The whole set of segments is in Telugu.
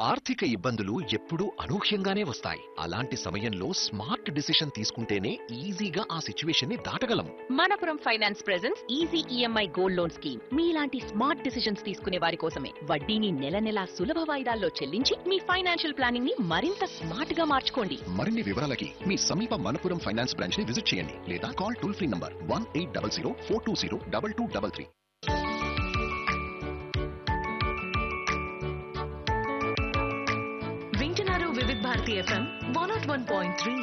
ఆర్థిక ఇబ్బందులు ఎప్పుడూ అనూహ్యంగానే వస్తాయి అలాంటి సమయంలో స్మార్ట్ డిసిషన్ తీసుకుంటేనే ఈజీగా ఆ సిచ్యువేషన్ ని దాటగలం Manappuram finance presence easy EMI gold loan scheme మీలాంటి స్మార్ట్ డిసిషన్స్ తీసుకునే వారి కోసమే వడ్డీని నెల నెలా సులభ వాయిదాల్లో చెల్లించి మీ ఫైనాన్షియల్ ప్లానింగ్ ని మరింత స్మార్ట్ గా మార్చుకోండి మరిన్ని వివరాలకి మీ సమీప మనపురం ఫైనాన్స్ బ్రాంచ్ ని విజిట్ చేయండి లేదా call toll free number one eight double zero four two zero double two double three వింటున్నారు Vividh Bharati FM one not one point three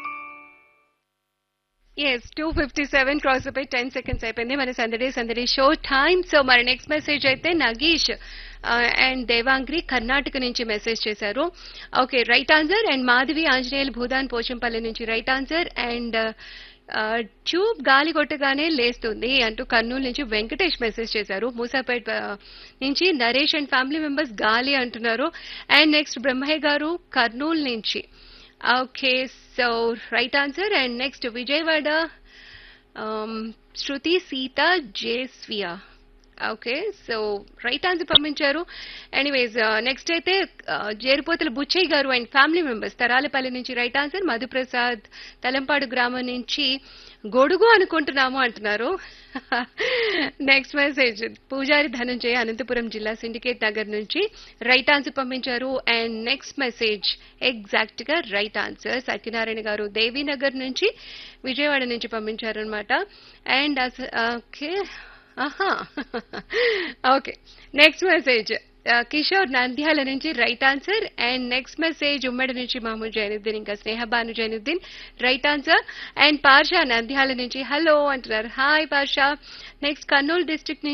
S two fifty seven cross అయిపోయి టెన్ సెకండ్స్ అయిపోయింది మన సందడి సందడి షో టైమ్ సో మరి నెక్స్ట్ మెసేజ్ అయితే నగీష్ అండ్ దేవాంగ్రి కర్ణాటక నుంచి మెసేజ్ చేశారు okay right answer and Madhavi Anjaneyulu Bhoodan Pochampalli నుంచి రైట్ ఆన్సర్ అండ్ ట్యూబ్ గాలి కొట్టగానే లేస్తుంది అంటూ కర్నూలు నుంచి వెంకటేష్ మెసేజ్ చేశారు మూసాపేట్ ఆ, నుంచి నరేష్ అండ్ ఫ్యామిలీ మెంబర్స్ గాలి అంటున్నారు అండ్ నెక్స్ట్ బ్రహ్మయ్య గారు కర్నూలు నుంచి okay so right answer and next Vijayawada um, Shruti Sita జేస్వియా ఓకే సో రైట్ ఆన్సర్ పంపించారు ఎనీవేస్ నెక్స్ట్ అయితే uh, జేరుపోతుల బుచ్చయ్య గారు అండ్ ఫ్యామిలీ మెంబర్స్ తరాలపల్లి నుంచి రైట్ ఆన్సర్ మధుప్రసాద్ తలంపాడు గ్రామం నుంచి గొడుగు అనుకుంటున్నాము అంటున్నారు నెక్స్ట్ మెసేజ్ పూజారి ధనంజయ అనంతపురం జిల్లా సిండికేట్ నగర్ నుంచి రైట్ ఆన్సర్ పంపించారు అండ్ నెక్స్ట్ మెసేజ్ ఎగ్జాక్ట్ గా రైట్ ఆన్సర్ సత్యనారాయణ గారు దేవీనగర్ నుంచి విజయవాడ నుంచి పంపించారు అనమాట అండ్ ఓకే ఆహా okay next message Kishore Nandyal నుంచి right answer and next message ఉమ్మడి నుంచి మహమూద్ జైనుద్దీన్ ఇంకా Snehabanu Zainuddin right answer and Parsha Nandyal నుంచి హలో అంటున్నారు hi Parsha next Kurnool district